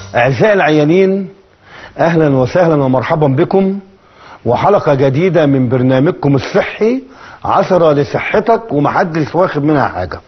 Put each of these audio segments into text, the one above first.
أعزائي العيانين أهلا وسهلا ومرحبا بكم وحلقة جديدة من برنامجكم الصحي عشرة لصحتك ومحدش واخد منها حاجة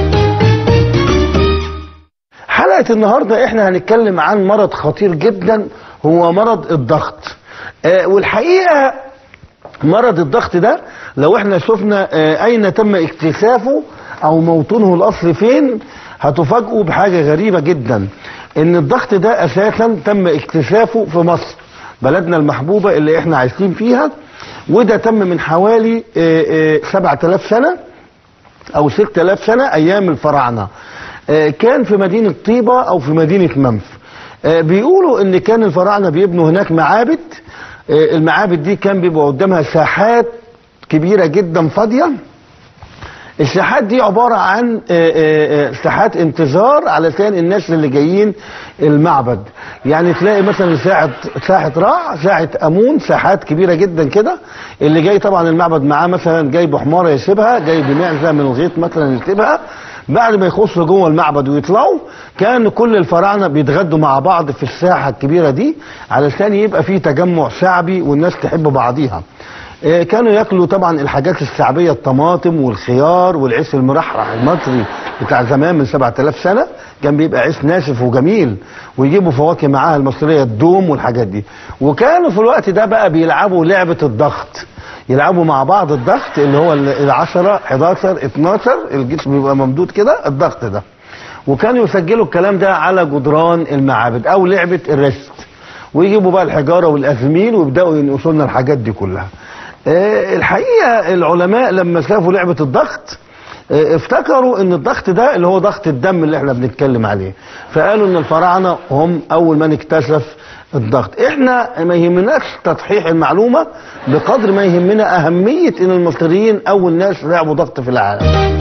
حلقة النهاردة احنا هنتكلم عن مرض خطير جدا هو مرض الضغط آه والحقيقة مرض الضغط ده لو احنا شفنا آه اين تم اكتشافه او موطنه الاصلي فين هتفاجئوا بحاجة غريبة جدا ان الضغط ده اساسا تم اكتشافه في مصر بلدنا المحبوبة اللي احنا عايشين فيها وده تم من حوالي آه آه 7000 سنة او 6000 سنة ايام الفراعنة آه كان في مدينة طيبة او في مدينة منف بيقولوا ان كان الفراعنة بيبنوا هناك معابد المعابد دي كان بيبقى قدامها ساحات كبيرة جدا فاضية الساحات دي عبارة عن ساحات انتظار علشان الناس اللي جايين المعبد يعني تلاقي مثلا ساحة ساحة راع ساحة امون ساحات كبيرة جدا كده اللي جاي طبعا المعبد معاه مثلا جاي بحمارة يسيبها جاي بمعزة من الغيط مثلا يسيبها بعد ما يخشوا جوه المعبد ويطلعوا كان كل الفراعنه بيتغدوا مع بعض في الساحه الكبيره دي علشان يبقى في تجمع شعبي والناس تحب بعضيها. كانوا ياكلوا طبعا الحاجات الشعبيه الطماطم والخيار والعيش المرحرح المصري بتاع زمان من 7000 سنه كان بيبقى عيش ناشف وجميل ويجيبوا فواكه معاها المصريه الدوم والحاجات دي وكانوا في الوقت ده بقى بيلعبوا لعبه الضغط يلعبوا مع بعض الضغط اللي هو ال 10 11 12 الجسم بيبقى ممدود كده الضغط ده وكانوا يسجلوا الكلام ده على جدران المعابد او لعبه الرست ويجيبوا بقى الحجاره والازميل ويبداوا ينقصوا لنا الحاجات دي كلها أه الحقيقه العلماء لما شافوا لعبه الضغط أه افتكروا ان الضغط ده اللي هو ضغط الدم اللي احنا بنتكلم عليه فقالوا ان الفراعنه هم اول من اكتشف الضغط احنا ما يهمناش تصحيح المعلومه بقدر ما يهمنا اهميه ان المصريين اول ناس لعبوا ضغط في العالم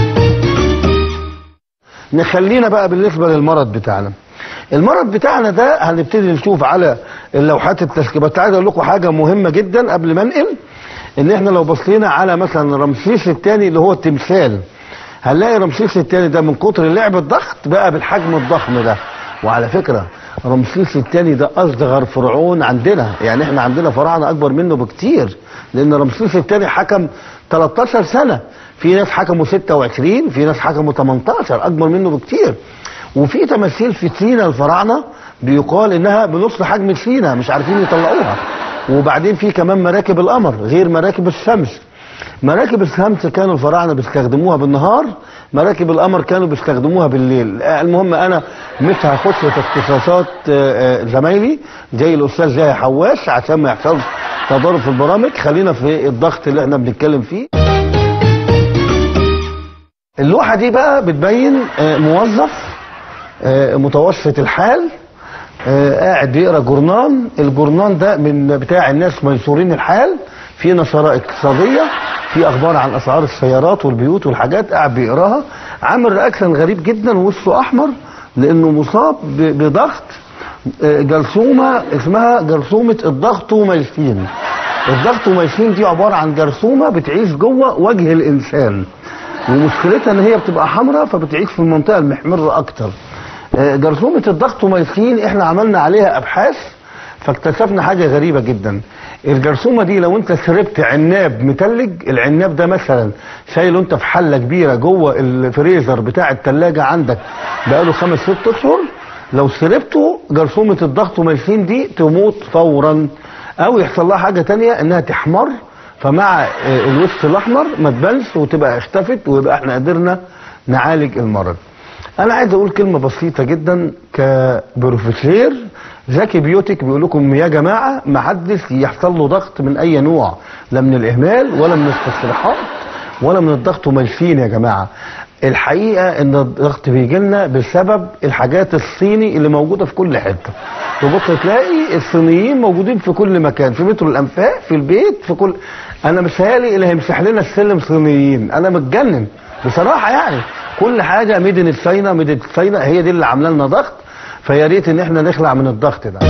نخلينا بقى بالنسبه للمرض بتاعنا المرض بتاعنا ده هنبتدي نشوف على اللوحات التشكيلات عايز اقول لكم حاجه مهمه جدا قبل ما انقل ان احنا لو بصينا على مثلا رمسيس الثاني اللي هو التمثال هنلاقي رمسيس الثاني ده من كتر لعب الضغط بقى بالحجم الضخم ده وعلى فكره رمسيس الثاني ده اصغر فرعون عندنا يعني احنا عندنا فراعنه اكبر منه بكتير لان رمسيس الثاني حكم 13 سنه في ناس حكموا 26 في ناس حكموا 18 اكبر منه بكتير وفي تماثيل في سينا الفراعنه بيقال انها بنص حجم سينا مش عارفين يطلعوها وبعدين في كمان مراكب القمر غير مراكب الشمس مراكب الشمس كانوا الفراعنه بيستخدموها بالنهار مراكب القمر كانوا بيستخدموها بالليل المهم انا مش هخش في اختصاصات زمايلي زي الاستاذ زاهي حواش عشان ما يحصلش تضارب في البرامج خلينا في الضغط اللي احنا بنتكلم فيه اللوحه دي بقى بتبين موظف متوسط الحال قاعد بيقرا جورنان الجورنان ده من بتاع الناس ميسورين الحال في نشرة اقتصادية في اخبار عن اسعار السيارات والبيوت والحاجات قاعد بيقراها عامل رياكشن غريب جدا ووشه احمر لانه مصاب بضغط جرثومة اسمها جرثومة الضغطوميسين الضغطوميسين دي عبارة عن جرثومة بتعيش جوه وجه الانسان ومشكلتها ان هي بتبقى حمراء فبتعيش في المنطقة المحمرة اكتر جرثومة الضغطوميسين احنا عملنا عليها ابحاث فاكتشفنا حاجة غريبة جدا الجرثومة دي لو انت شربت عناب متلج العناب ده مثلا شايله انت في حلة كبيرة جوه الفريزر بتاع التلاجة عندك بقاله خمس ست اشهر لو شربته جرثومة الضغط وميسين دي تموت فورا او يحصل لها حاجة تانية انها تحمر فمع الوش الاحمر ما تبانش وتبقى اختفت ويبقى احنا قدرنا نعالج المرض انا عايز اقول كلمة بسيطة جدا كبروفيسير ذكي بيوتك بيقول لكم يا جماعه ما حدش يحصل له ضغط من اي نوع لا من الاهمال ولا من التصريحات ولا من الضغط ومالفين يا جماعه الحقيقه ان الضغط بيجي لنا بسبب الحاجات الصيني اللي موجوده في كل حته تبص تلاقي الصينيين موجودين في كل مكان في مترو الانفاق في البيت في كل انا متهيألي اللي هيمسح لنا السلم صينيين انا متجنن بصراحه يعني كل حاجه ميدن الصينه ميدن الصينه هي دي اللي عامله لنا ضغط فيا ريت ان احنا نخلع من الضغط ده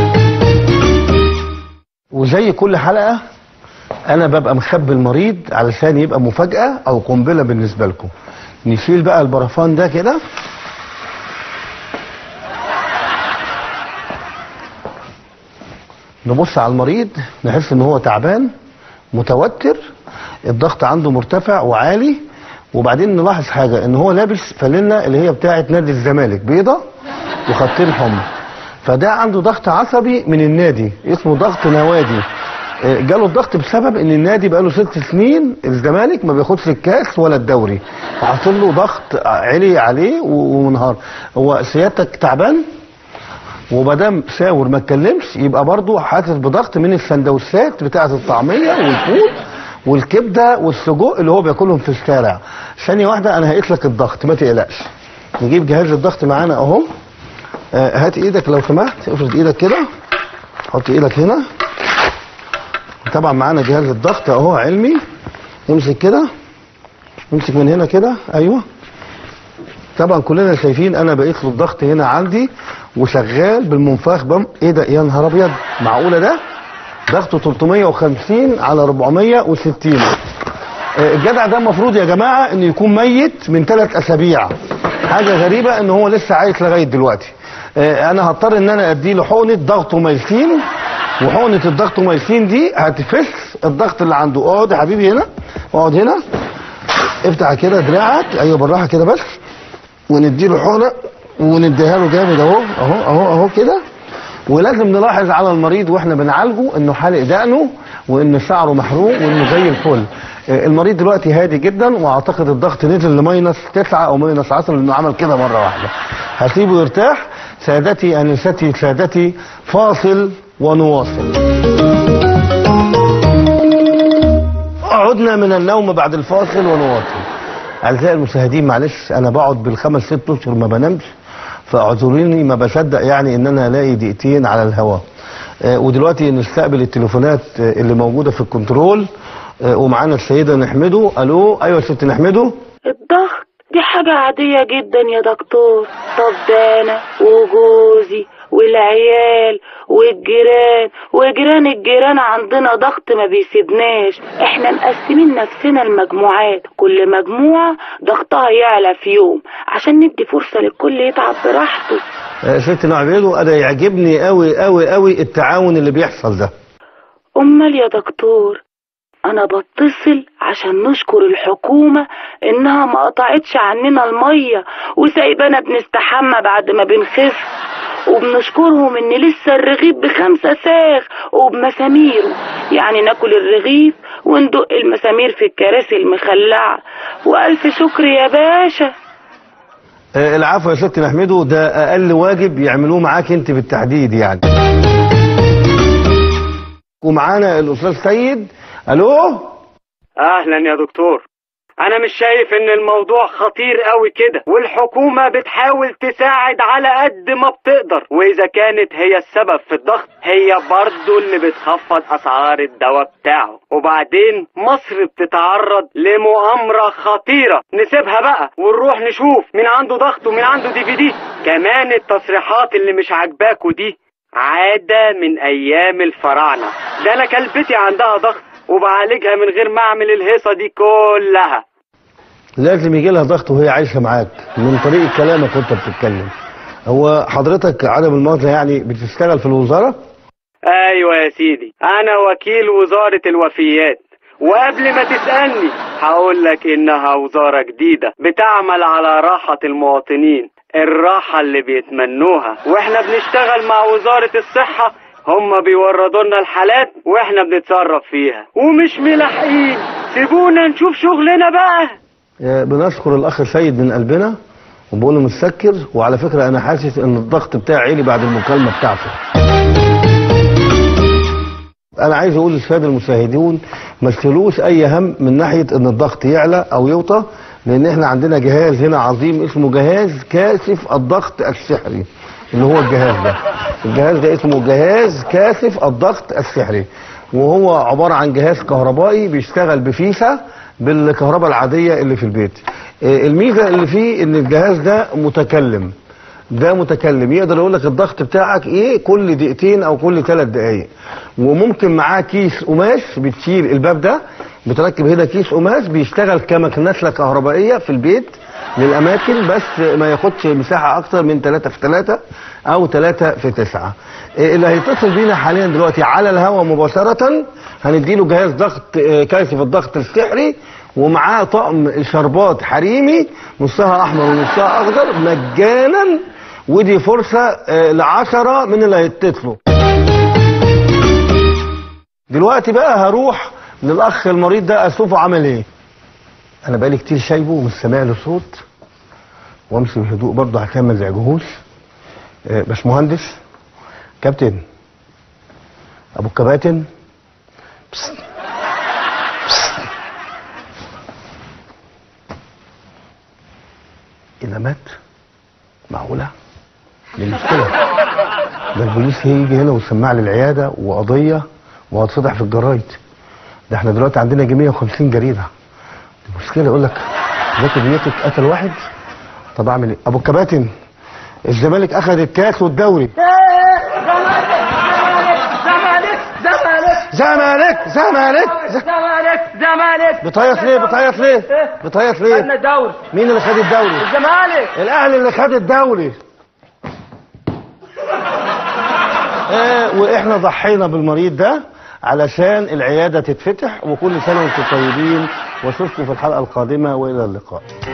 وزي كل حلقه انا ببقى مخبي المريض علشان يبقى مفاجاه او قنبله بالنسبه لكم نشيل بقى البرفان ده كده نبص على المريض نحس ان هو تعبان متوتر الضغط عنده مرتفع وعالي وبعدين نلاحظ حاجه ان هو لابس فانلة اللي هي بتاعه نادي الزمالك بيضه وخطين حمر فده عنده ضغط عصبي من النادي اسمه ضغط نوادي آه، جاله الضغط بسبب ان النادي بقاله ست سنين الزمالك ما بياخدش الكاس ولا الدوري فحصل له ضغط عالي عليه و- ومنهار هو سيادتك تعبان ومادام ساور ما اتكلمش يبقى برضه حاسس بضغط من السندوتشات بتاعه الطعميه والفول والكبده والسجق اللي هو بياكلهم في الشارع ثانيه واحده انا هقيس لك الضغط ما تقلقش نجيب جهاز الضغط معانا اهو آه، هات ايدك لو سمحت افرد ايدك كده حط ايدك هنا طبعا معانا جهاز الضغط اهو علمي امسك كده امسك من هنا كده ايوه طبعا كلنا شايفين انا بقيت له الضغط هنا عندي وشغال بالمنفاخ بم ايه ده يا نهار ابيض معقوله ده ضغطه 350 على 460 آه، الجدع ده المفروض يا جماعه انه يكون ميت من ثلاث اسابيع حاجه غريبه ان هو لسه عايش لغايه دلوقتي آه، انا هضطر ان انا ادي له حقنه ضغط وميسين وحقنه الضغط وميسين دي هتفس الضغط اللي عنده اقعد يا حبيبي هنا اقعد هنا افتح كده دراعك ايوه بالراحه كده بس ونديله حقنه ونديها له جامد اهو اهو اهو اهو كده ولازم نلاحظ على المريض واحنا بنعالجه انه حالق دقنه وان شعره محروق وانه زي الفل آه، المريض دلوقتي هادي جدا واعتقد الضغط نزل لماينس 9 او ماينس 10 لانه عمل كده مره واحده هسيبه يرتاح سادتي انستي سادتي فاصل ونواصل عدنا من النوم بعد الفاصل ونواصل اعزائي المشاهدين معلش انا بقعد بالخمس ست اشهر ما بنامش فاعذروني ما بصدق يعني ان انا الاقي دقيقتين على الهواء آه، ودلوقتي نستقبل التليفونات آه، اللي موجوده في الكنترول آه، ومعانا السيده نحمده الو ايوه يا ست نحمده الضغط دي حاجة عادية جدا يا دكتور طب ده أنا وجوزي والعيال والجيران وجيران الجيران عندنا ضغط ما بيسيبناش احنا مقسمين نفسنا لمجموعات كل مجموعة ضغطها يعلى في يوم عشان ندي فرصة للكل يتعب براحته آه، ست نعبيدو انا يعجبني قوي قوي قوي التعاون اللي بيحصل ده امال يا دكتور انا بتصل عشان نشكر الحكومة انها ما قطعتش عننا المية وسايبانا بنستحمى بعد ما بنخف وبنشكرهم ان لسه الرغيف بخمسة ساغ وبمساميره يعني ناكل الرغيف وندق المسامير في الكراسي المخلعة والف شكر يا باشا آه، العفو يا ست نحمده ده اقل واجب يعملوه معاك انت بالتحديد يعني ومعانا الاستاذ سيد الو اهلا يا دكتور انا مش شايف ان الموضوع خطير قوي كده والحكومة بتحاول تساعد على قد ما بتقدر واذا كانت هي السبب في الضغط هي برضو اللي بتخفض اسعار الدواء بتاعه وبعدين مصر بتتعرض لمؤامرة خطيرة نسيبها بقى ونروح نشوف مين عنده ضغط ومين عنده دي في دي كمان التصريحات اللي مش عاجباكوا دي عادة من ايام الفراعنة ده انا كلبتي عندها ضغط وبعالجها من غير ما اعمل الهيصة دي كلها لازم يجي لها ضغط وهي عايشه معاك من طريقه كلامك وانت بتتكلم هو حضرتك عدم المؤاخذه يعني بتشتغل في الوزاره ايوه يا سيدي انا وكيل وزارة الوفيات وقبل ما تسألني هقول لك انها وزارة جديدة بتعمل على راحة المواطنين الراحة اللي بيتمنوها واحنا بنشتغل مع وزارة الصحة هما بيوردوا لنا الحالات واحنا بنتصرف فيها ومش ملاحقين سيبونا نشوف شغلنا بقى آه، بنشكر الاخ سيد من قلبنا وبقول له متسكر وعلى فكره انا حاسس ان الضغط بتاعي عالي بعد المكالمه بتاعته انا عايز اقول للساده المشاهدون ما تشيلوش اي هم من ناحيه ان الضغط يعلى او يوطى لان احنا عندنا جهاز هنا عظيم اسمه جهاز كاشف الضغط السحري اللي هو الجهاز ده الجهاز ده اسمه جهاز كاشف الضغط السحري وهو عباره عن جهاز كهربائي بيشتغل بفيشه بالكهرباء العاديه اللي في البيت آه، الميزه اللي فيه ان الجهاز ده متكلم ده متكلم يقدر يقول لك الضغط بتاعك ايه كل دقيقتين او كل ثلاث دقائق وممكن معاه كيس قماش بتشيل الباب ده بتركب هنا كيس قماش بيشتغل كمكنسه كهربائيه في البيت للاماكن بس ما ياخدش مساحه اكتر من 3 في 3 او 3 في 9 اللي هيتصل بينا حاليا دلوقتي على الهواء مباشره هنديله جهاز ضغط آه، كاشف الضغط السحري ومعاه طقم شربات حريمي نصها احمر ونصها اخضر مجانا ودي فرصه آه، لعشرة من اللي هيتصلوا دلوقتي بقى هروح للاخ المريض ده اشوفه عمل ايه انا بقالي كتير شايبه ومش سامع له صوت وامشي بهدوء برضه عشان ما ازعجهوش آه، باشمهندس كابتن ابو الكباتن بس. بس. اذا مات معقوله دي مشكله ده البوليس هيجي هنا ويسمع لي العياده وقضيه وهتفضح في الجرايد ده احنا دلوقتي عندنا يجي 150 جريده دي مشكله يقول لك ذاك ديتك قتل واحد طب اعمل ايه ابو الكباتن الزمالك اخذ الكاس والدوري زمالك زمالك زمالك زمالك ز- زمالك زمالك بتعيط ليه بتعيط ليه بتعيط خدنا ليه الدوري مين اللي خد الدوري الزمالك الاهلي اللي خد الدوري آه واحنا ضحينا بالمريض ده علشان العياده تتفتح وكل سنه وانتم طيبين واشوفكم في الحلقه القادمه والى اللقاء